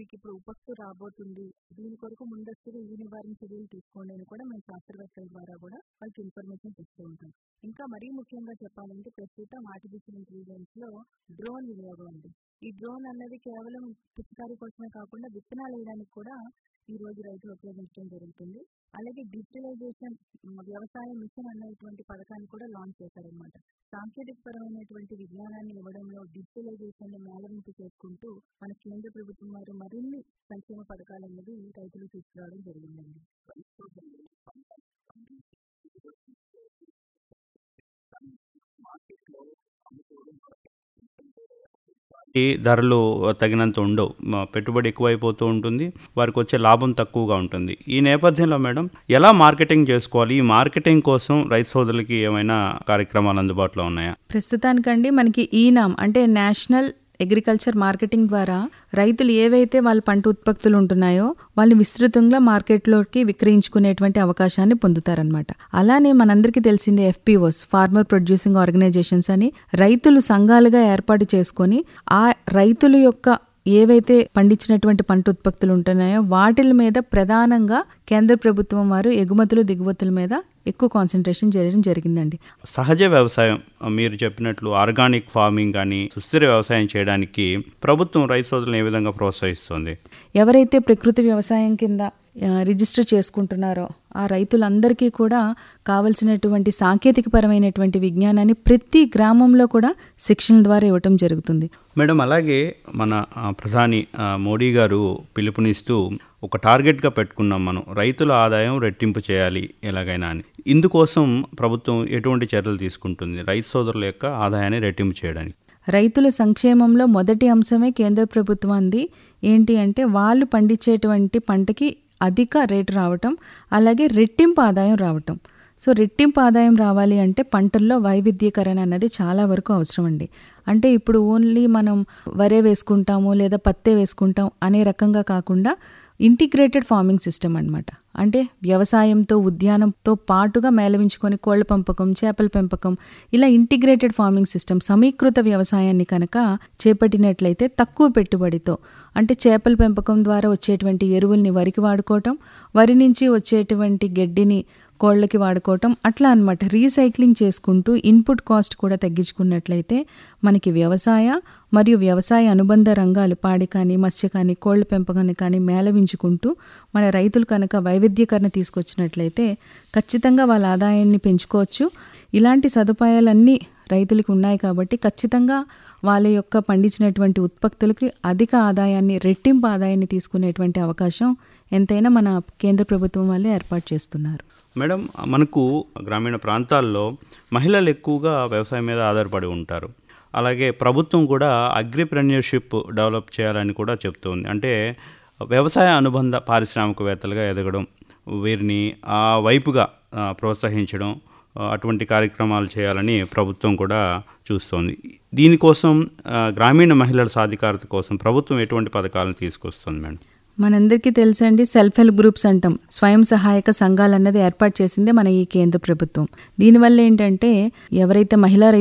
మీకు ఇప్పుడు ఉపత్తు రాబోతుంది దీని కొరకు ముందస్తుగా ఈ నివారణ చర్యలు తీసుకోండి అని కూడా మేము శాస్త్రవేత్తల ద్వారా కూడా వాళ్ళకి ఇన్ఫర్మేషన్ ఇస్తూ ఉంటాం ఇంకా మరీ ముఖ్యంగా చెప్పాలంటే ప్రస్తుతం ఆర్టిఫిషియల్ ఇంటెలిజెన్స్ లో డ్రోన్ వినియోగం ఉంది ఈ డ్రోన్ అన్నది కేవలం పిచికారీ కోసమే కాకుండా విత్తనాలు వేయడానికి కూడా ఈ రోజు రైతులు ఉపయోగించడం జరుగుతుంది అలాగే డిజిటలైజేషన్ వ్యవసాయ మిషన్ అనేటువంటి పథకాన్ని కూడా లాంచ్ చేశారనమాట సాంకేతిక పరమైనటువంటి విజ్ఞానాన్ని ఇవ్వడంలో డిజిటలైజేషన్ మేళవింపు చేసుకుంటూ మన కేంద్ర ప్రభుత్వం వారు మరిన్ని సంక్షేమ పథకాలు అనేది రైతులు తీసుకురావడం జరిగిందండి ఈ ధరలు తగినంత ఉండవు మ- పెట్టుబడి ఎక్కువైపోతూ ఉంటుంది వారికి వచ్చే లాభం తక్కువగా ఉంటుంది ఈ నేపథ్యంలో మేడం ఎలా మార్కెటింగ్ చేసుకోవాలి ఈ మార్కెటింగ్ కోసం రైతు సోదరులకి ఏమైనా కార్యక్రమాలు అందుబాటులో ఉన్నాయా ప్రస్తుతానికండి మనకి ఈనామ్ అంటే నేషనల్ అగ్రికల్చర్ మార్కెటింగ్ ద్వారా రైతులు ఏవైతే వాళ్ళ పంట ఉత్పత్తులు ఉంటున్నాయో వాళ్ళని విస్తృతంగా మార్కెట్లోకి విక్రయించుకునేటువంటి అవకాశాన్ని పొందుతారనమాట అలానే మనందరికీ తెలిసిందే ఎఫ్పిఓస్ ఫార్మర్ ప్రొడ్యూసింగ్ ఆర్గనైజేషన్స్ అని రైతులు సంఘాలుగా ఏర్పాటు చేసుకొని ఆ రైతుల యొక్క ఏవైతే పండించినటువంటి పంట ఉత్పత్తులు ఉంటున్నాయో వాటిల మీద ప్రధానంగా కేంద్ర ప్రభుత్వం వారు ఎగుమతులు దిగుమతుల మీద ఎక్కువ కాన్సన్ట్రేషన్ చేయడం జరిగిందండి సహజ వ్యవసాయం మీరు చెప్పినట్లు ఆర్గానిక్ ఫార్మింగ్ కానీ సుస్థిర వ్యవసాయం చేయడానికి ప్రభుత్వం రైతు సోదరులను ఏ విధంగా ప్రోత్సహిస్తుంది ఎవరైతే ప్రకృతి వ్యవసాయం కింద ఆ, రిజిస్టర్ చేసుకుంటున్నారో ఆ రైతులందరికీ కూడా కావలసినటువంటి సాంకేతికపరమైనటువంటి విజ్ఞానాన్ని ప్రతి గ్రామంలో కూడా శిక్షణ ద్వారా ఇవ్వటం జరుగుతుంది మేడం అలాగే మన ఆ, ప్రధాని ఆ, మోడీ గారు పిలుపునిస్తూ ఒక టార్గెట్గా పెట్టుకున్నాం మనం రైతుల ఆదాయం రెట్టింపు చేయాలి ఎలాగైనా అని ఇందుకోసం ప్రభుత్వం ఎటువంటి చర్యలు తీసుకుంటుంది రైతు సోదరుల యొక్క ఆదాయాన్ని రెట్టింపు చేయడానికి రైతుల సంక్షేమంలో మొదటి అంశమే కేంద్ర ప్రభుత్వాన్ని ఏంటి అంటే వాళ్ళు పండించేటువంటి పంటకి అధిక రేటు రావటం అలాగే రెట్టింపు ఆదాయం రావటం సో రెట్టింపు ఆదాయం రావాలి అంటే పంటల్లో వైవిధ్యీకరణ అన్నది చాలా వరకు అవసరం అండి అంటే ఇప్పుడు ఓన్లీ మనం వరే వేసుకుంటాము లేదా పత్తే వేసుకుంటాం అనే రకంగా కాకుండా ఇంటిగ్రేటెడ్ ఫార్మింగ్ సిస్టమ్ అన్నమాట అంటే వ్యవసాయంతో ఉద్యానంతో పాటుగా మేళవించుకొని కోళ్ల పెంపకం చేపల పెంపకం ఇలా ఇంటిగ్రేటెడ్ ఫార్మింగ్ సిస్టమ్ సమీకృత వ్యవసాయాన్ని కనుక చేపట్టినట్లయితే తక్కువ పెట్టుబడితో అంటే చేపల పెంపకం ద్వారా వచ్చేటువంటి ఎరువుల్ని వరికి వాడుకోవటం వరి నుంచి వచ్చేటువంటి గడ్డిని కోళ్ళకి వాడుకోవటం అట్లా అన్నమాట రీసైక్లింగ్ చేసుకుంటూ ఇన్పుట్ కాస్ట్ కూడా తగ్గించుకున్నట్లయితే మనకి వ్యవసాయ మరియు వ్యవసాయ అనుబంధ రంగాలు పాడి కానీ మత్స్య కానీ కోళ్ల పెంపకాన్ని కానీ మేళవించుకుంటూ మన రైతులు కనుక వైవిధ్యీకరణ తీసుకొచ్చినట్లయితే ఖచ్చితంగా వాళ్ళ ఆదాయాన్ని పెంచుకోవచ్చు ఇలాంటి సదుపాయాలన్నీ రైతులకు ఉన్నాయి కాబట్టి ఖచ్చితంగా వాళ్ళ యొక్క పండించినటువంటి ఉత్పత్తులకి అధిక ఆదాయాన్ని రెట్టింపు ఆదాయాన్ని తీసుకునేటువంటి అవకాశం ఎంతైనా మన కేంద్ర ప్రభుత్వం వాళ్ళే ఏర్పాటు చేస్తున్నారు మేడం మనకు గ్రామీణ ప్రాంతాల్లో మహిళలు ఎక్కువగా వ్యవసాయం మీద ఆధారపడి ఉంటారు అలాగే ప్రభుత్వం కూడా అగ్రిప్రెన్యూర్షిప్ డెవలప్ చేయాలని కూడా చెప్తుంది అంటే వ్యవసాయ అనుబంధ పారిశ్రామికవేత్తలుగా ఎదగడం వీరిని ఆ వైపుగా ఆ, ప్రోత్సహించడం ఆ, అటువంటి కార్యక్రమాలు చేయాలని ప్రభుత్వం కూడా చూస్తోంది దీనికోసం ఆ, గ్రామీణ మహిళల సాధికారత కోసం ప్రభుత్వం ఎటువంటి పథకాలను తీసుకొస్తుంది మేడం మనందరికీ తెలుసండి సెల్ఫ్ హెల్ప్ గ్రూప్స్ అంటాం స్వయం సహాయక సంఘాలు అన్నది ఏర్పాటు చేసిందే మన ఈ కేంద్ర ప్రభుత్వం దీనివల్ల ఏంటంటే ఎవరైతే మహిళా